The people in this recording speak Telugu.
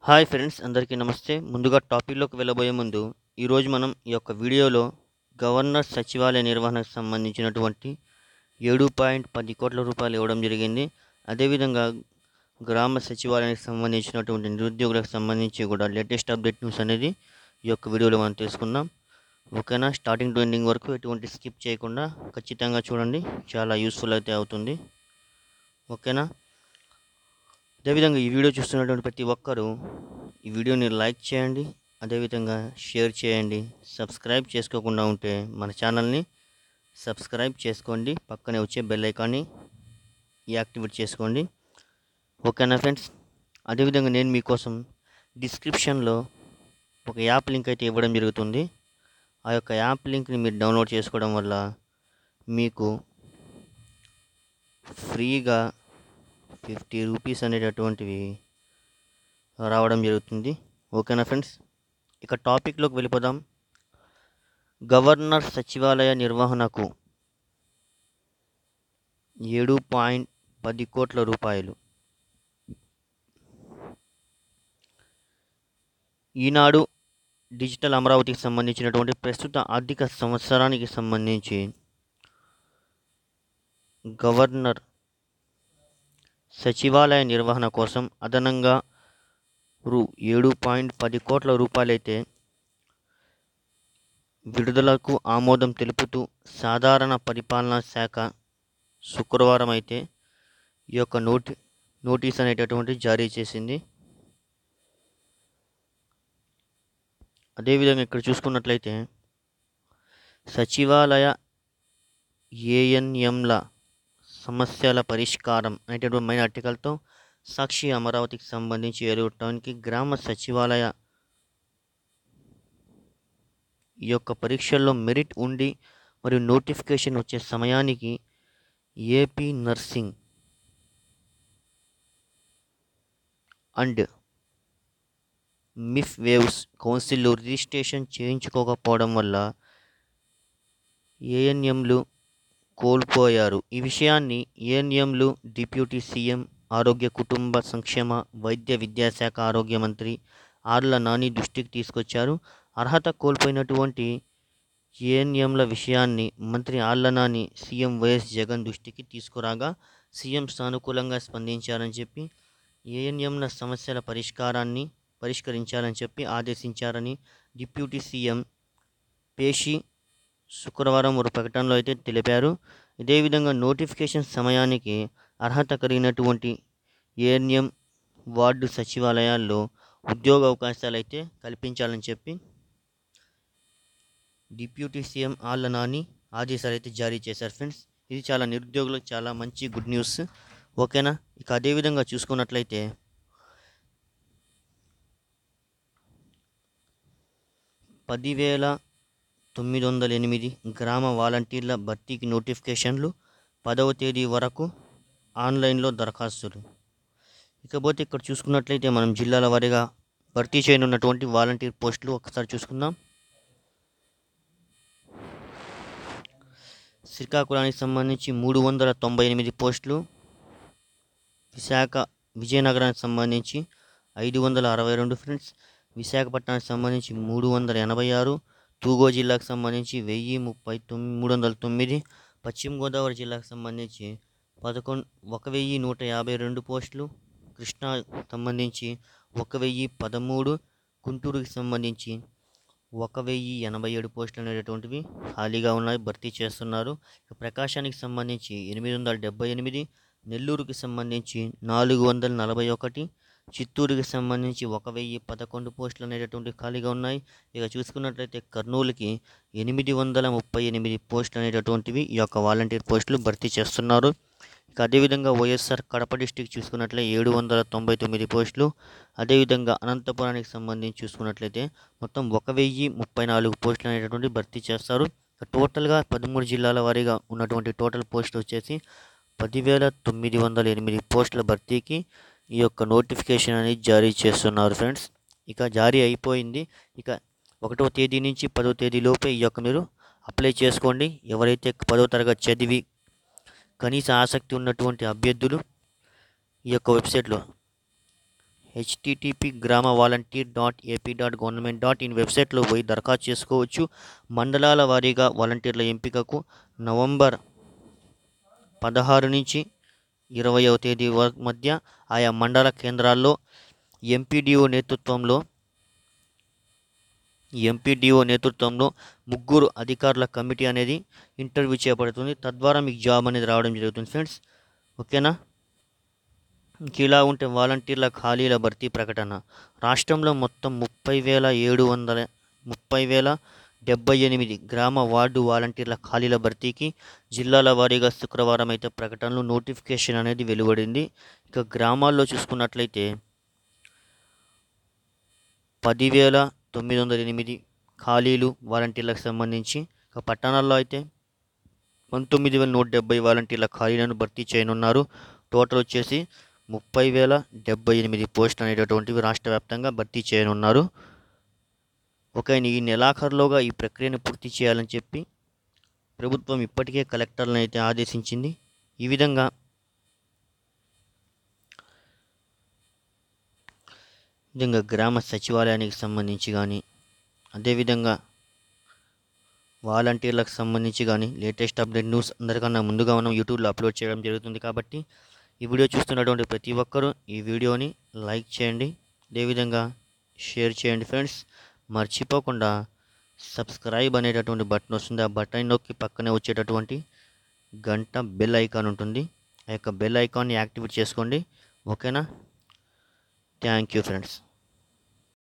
హాయ్ ఫ్రెండ్స్ అందరికీ నమస్తే ముందుగా టాపిక్లోకి వెళ్ళబోయే ముందు ఈరోజు మనం ఈ యొక్క వీడియోలో గవర్నర్ సచివాలయ నిర్వహణకు సంబంధించినటువంటి ఏడు పాయింట్ పది కోట్ల రూపాయలు ఇవ్వడం జరిగింది అదేవిధంగా గ్రామ సచివాలయానికి సంబంధించినటువంటి నిరుద్యోగులకు సంబంధించి కూడా లేటెస్ట్ అప్డేట్ న్యూస్ అనేది ఈ యొక్క వీడియోలో మనం తెలుసుకుందాం ఓకేనా స్టార్టింగ్ టు ఎండింగ్ వరకు ఎటువంటి స్కిప్ చేయకుండా ఖచ్చితంగా చూడండి చాలా యూస్ఫుల్ అయితే అవుతుంది ఓకేనా అదేవిధంగా ఈ వీడియో చూస్తున్నటువంటి ప్రతి ఒక్కరూ ఈ వీడియోని లైక్ చేయండి అదేవిధంగా షేర్ చేయండి సబ్స్క్రైబ్ చేసుకోకుండా ఉంటే మన ఛానల్ని సబ్స్క్రైబ్ చేసుకోండి పక్కనే వచ్చే బెల్ ఐకాన్ని యాక్టివేట్ చేసుకోండి ఓకేనా ఫ్రెండ్స్ అదేవిధంగా నేను మీకోసం డిస్క్రిప్షన్లో ఒక యాప్ లింక్ అయితే ఇవ్వడం జరుగుతుంది ఆ యొక్క యాప్ లింక్ని మీరు డౌన్లోడ్ చేసుకోవడం వల్ల మీకు ఫ్రీగా ఫిఫ్టీ రూపీస్ అనేటటువంటివి రావడం జరుగుతుంది ఓకేనా ఫ్రెండ్స్ ఇక టాపిక్లోకి వెళ్ళిపోదాం గవర్నర్ సచివాలయ నిర్వహణకు ఏడు పాయింట్ పది కోట్ల రూపాయలు ఈనాడు డిజిటల్ అమరావతికి సంబంధించినటువంటి ప్రస్తుత ఆర్థిక సంవత్సరానికి సంబంధించి గవర్నర్ సచివాలయ నిర్వహణ కోసం అదనంగా రూ ఏడు పాయింట్ పది కోట్ల రూపాయలైతే విడుదలకు ఆమోదం తెలుపుతూ సాధారణ పరిపాలనా శాఖ శుక్రవారం అయితే ఈ యొక్క నోటి నోటీస్ అనేటటువంటి జారీ చేసింది అదేవిధంగా ఇక్కడ చూసుకున్నట్లయితే సచివాలయ ఏఎన్ఎంల సమస్యల పరిష్కారం అనేటటువంటి మైన ఆర్టికల్తో సాక్షి అమరావతికి సంబంధించి ఏలూరు టౌన్కి గ్రామ సచివాలయ ఈ యొక్క పరీక్షల్లో మెరిట్ ఉండి మరియు నోటిఫికేషన్ వచ్చే సమయానికి AP nursing and midwives కౌన్సిల్లో రిజిస్ట్రేషన్ చేయించుకోకపోవడం వల్ల ఏఎన్ఎంలు కోల్పోయారు ఈ విషయాన్ని ఏఎన్ఎంలు డిప్యూటీ సీఎం ఆరోగ్య కుటుంబ సంక్షేమ వైద్య విద్యాశాఖ ఆరోగ్య మంత్రి ఆర్ల నాని దృష్టికి తీసుకొచ్చారు అర్హత కోల్పోయినటువంటి ఏఎన్ఎంల విషయాన్ని మంత్రి ఆళ్ల నాని సీఎం వైఎస్ జగన్ దృష్టికి తీసుకురాగా సీఎం సానుకూలంగా స్పందించారని చెప్పి ఏఎన్ఎంల సమస్యల పరిష్కారాన్ని పరిష్కరించాలని చెప్పి ఆదేశించారని డిప్యూటీ సీఎం పేషి శుక్రవారం ఒక ప్రకటనలో అయితే తెలిపారు ఇదే విధంగా నోటిఫికేషన్ సమయానికి అర్హత కలిగినటువంటి ఏఎన్ఎం వార్డు సచివాలయాల్లో ఉద్యోగ అవకాశాలు అయితే కల్పించాలని చెప్పి డిప్యూటీ సీఎం ఆళ్ల నాని ఆదేశాలు అయితే జారీ చేశారు ఫ్రెండ్స్ ఇది చాలా నిరుద్యోగులకు చాలా మంచి గుడ్ న్యూస్ ఓకేనా ఇక అదేవిధంగా చూసుకున్నట్లయితే పదివేల తొమ్మిది వందల ఎనిమిది గ్రామ వాలంటీర్ల భర్తీకి నోటిఫికేషన్లు పదవ తేదీ వరకు ఆన్లైన్లో దరఖాస్తులు ఇకపోతే ఇక్కడ చూసుకున్నట్లయితే మనం జిల్లాల వారీగా భర్తీ చేయనున్నటువంటి వాలంటీర్ పోస్టులు ఒకసారి చూసుకుందాం శ్రీకాకుళానికి సంబంధించి మూడు వందల తొంభై ఎనిమిది పోస్టులు విశాఖ విజయనగరానికి సంబంధించి ఐదు వందల అరవై రెండు ఫ్రెండ్స్ విశాఖపట్నానికి సంబంధించి మూడు వందల ఎనభై ఆరు తూగో జిల్లాకు సంబంధించి వెయ్యి ముప్పై తొమ్మిది మూడు వందల తొమ్మిది పశ్చిమ గోదావరి జిల్లాకు సంబంధించి పదకొండు ఒక వెయ్యి నూట యాభై రెండు పోస్టులు కృష్ణా సంబంధించి ఒక వెయ్యి పదమూడు గుంటూరుకి సంబంధించి ఒక వెయ్యి ఎనభై ఏడు పోస్టులు అనేటటువంటివి ఖాళీగా ఉన్నాయి భర్తీ చేస్తున్నారు ఇక ప్రకాశానికి సంబంధించి ఎనిమిది వందల డెబ్బై ఎనిమిది నెల్లూరుకి సంబంధించి నాలుగు వందల నలభై ఒకటి చిత్తూరుకి సంబంధించి ఒక వెయ్యి పదకొండు పోస్టులు అనేటటువంటి ఖాళీగా ఉన్నాయి ఇక చూసుకున్నట్లయితే కర్నూలుకి ఎనిమిది వందల ముప్పై ఎనిమిది పోస్టులు అనేటటువంటివి ఈ యొక్క వాలంటీర్ పోస్టులు భర్తీ చేస్తున్నారు ఇక అదేవిధంగా వైఎస్ఆర్ కడప డిస్టిక్ చూసుకున్నట్లయితే ఏడు వందల తొంభై తొమ్మిది పోస్టులు అదేవిధంగా అనంతపురానికి సంబంధించి చూసుకున్నట్లయితే మొత్తం ఒక వెయ్యి ముప్పై నాలుగు పోస్టులు అనేటటువంటి భర్తీ చేస్తారు టోటల్గా పదమూడు జిల్లాల వారీగా ఉన్నటువంటి టోటల్ పోస్టులు వచ్చేసి పదివేల తొమ్మిది వందల ఎనిమిది పోస్టుల భర్తీకి ఈ యొక్క నోటిఫికేషన్ అనేది జారీ చేస్తున్నారు ఫ్రెండ్స్ ఇక జారీ అయిపోయింది ఇక ఒకటో తేదీ నుంచి పదో తేదీ లోపే ఈ యొక్క మీరు అప్లై చేసుకోండి ఎవరైతే పదో తరగతి చదివి కనీస ఆసక్తి ఉన్నటువంటి అభ్యర్థులు ఈ యొక్క వెబ్సైట్లో హెచ్టిటిపి గ్రామ volunteer dot AP dot government dot in వెబ్సైట్లో పోయి దరఖాస్తు చేసుకోవచ్చు మండలాల వారీగా వాలంటీర్ల ఎంపికకు నవంబర్ పదహారు నుంచి ఇరవయవ తేదీ వర మధ్య ఆయా మండల కేంద్రాల్లో ఎంపీడీఓ నేతృత్వంలో ఎంపీడీఓ నేతృత్వంలో ముగ్గురు అధికారుల కమిటీ అనేది ఇంటర్వ్యూ చేపడుతుంది తద్వారా మీకు జాబ్ అనేది రావడం జరుగుతుంది ఫ్రెండ్స్ ఓకేనా ఇంక ఇలా ఉంటే వాలంటీర్ల ఖాళీల భర్తీ ప్రకటన రాష్ట్రంలో మొత్తం ముప్పై వేల ఏడు వందల ముప్పై వేల డెబ్బై ఎనిమిది గ్రామ వార్డు వాలంటీర్ల ఖాళీల భర్తీకి జిల్లాల వారీగా శుక్రవారం అయితే ప్రకటనలు నోటిఫికేషన్ అనేది వెలువడింది ఇక గ్రామాల్లో చూసుకున్నట్లయితే పదివేల తొమ్మిది వందల ఎనిమిది ఖాళీలు వాలంటీర్లకు సంబంధించి ఇక పట్టణాల్లో అయితే పంతొమ్మిది వేల నూట డెబ్బై వాలంటీర్ల ఖాళీలను భర్తీ చేయనున్నారు టోటల్ వచ్చేసి ముప్పై వేల డెబ్బై ఎనిమిది పోస్టులు అనేటటువంటివి రాష్ట్ర వ్యాప్తంగా భర్తీ చేయనున్నారు ఒక ఈ నెలాఖరులోగా ఈ ప్రక్రియను పూర్తి చేయాలని చెప్పి ప్రభుత్వం ఇప్పటికే కలెక్టర్లను అయితే ఆదేశించింది ఈ విధంగా విధంగా గ్రామ సచివాలయానికి సంబంధించి కానీ అదేవిధంగా వాలంటీర్లకు సంబంధించి కానీ లేటెస్ట్ అప్డేట్ న్యూస్ అందరికన్నా ముందుగా మనం యూట్యూబ్లో అప్లోడ్ చేయడం జరుగుతుంది కాబట్టి ఈ వీడియో చూస్తున్నటువంటి ప్రతి ఒక్కరూ ఈ వీడియోని లైక్ చేయండి అదేవిధంగా షేర్ చేయండి ఫ్రెండ్స్ మర్చిపోకుండా సబ్స్క్రైబ్ అనేటటువంటి బటన్ వస్తుంది ఆ బటన్ నొక్కి పక్కనే వచ్చేటటువంటి గంట బెల్ ఐకాన్ ఉంటుంది ఆ యొక్క బెల్ ఐకాన్ని యాక్టివేట్ చేసుకోండి ఓకేనా థ్యాంక్ యూ ఫ్రెండ్స్